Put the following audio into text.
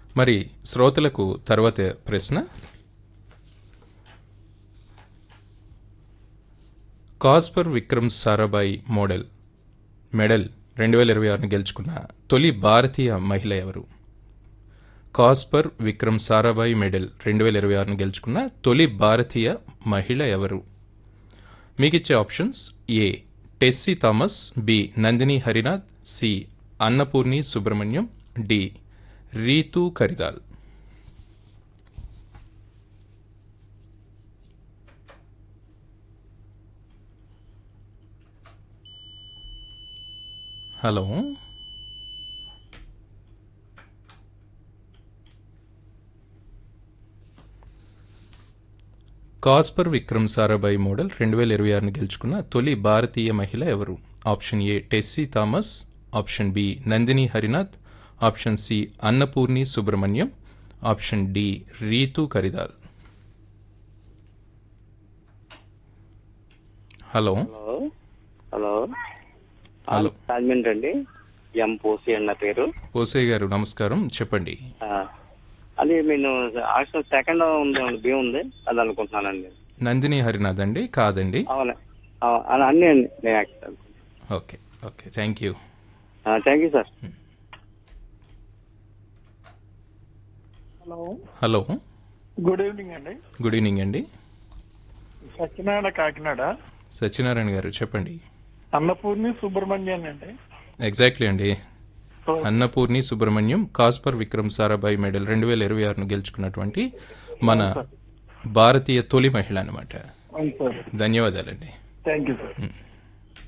మరి శ్రోతలకు తర్వాత ప్రశ్న COSPAR Vikram Sarabhai model medal రెండు వేల ఇరవై ఆరును గెలుచుకున్న తొలి భారతీయ మహిళ ఎవరు కాస్పర్ విక్రమ్ సారాభాయి మెడల్ రెండు వేల ఇరవై ఆరును గెలుచుకున్న తొలి భారతీయ మహిళ ఎవరు మీకు ఇచ్చే options A Tessy Thomas B Nandini Harinath C Annapurni Subrahmanyam D Ritu Karidhal hello COSPAR Vikram Sarabhai model రెండు వేల ఇరవై ఆరును గెలుచుకున్న తొలి భారతీయ మహిళ ఎవరు option A Tessy Thomas option B Nandini Harinath option C Annapurni Subrahmanyam option D Ritu Karidhal hello hello hello hello. Rajahmundry అండి ఎం పోసి అన్న పేరు ఓసే గారు నమస్కారం చెప్పండి ఆ, అది నేను ఆప్షన్ సెకండ్ ఉంది బి ఉంది అది అనుకుంటున్నానండి నందిని హరినాథ్ అండి కాదండి అవును ఆ, అలా అన్నీ అండి నేను actual okay okay thank you thank you sir hello hello good evening అండి గుడ్ ఈవినింగ్ అండి సత్యనారాయణ కాకినాడ సత్యనారాయణ గారు చెప్పండి అన్నపూర్ణి సుబ్రహ్మణ్యన్ అండి ఎగ్జాక్ట్లీ అండి ఓ, అన్నపూర్ణి సుబ్రహ్మణ్యం కాస్పర్ విక్రమ్ సారాభాయ్ మెడల్ రెండు వేల ఇరవై ఆరును గెలుచుకున్నటువంటి మన భారతీయ తొలి మహిళ అనమాట అవును సార్ ధన్యవాదాలండి థ్యాంక్ యూ సార్ మ్.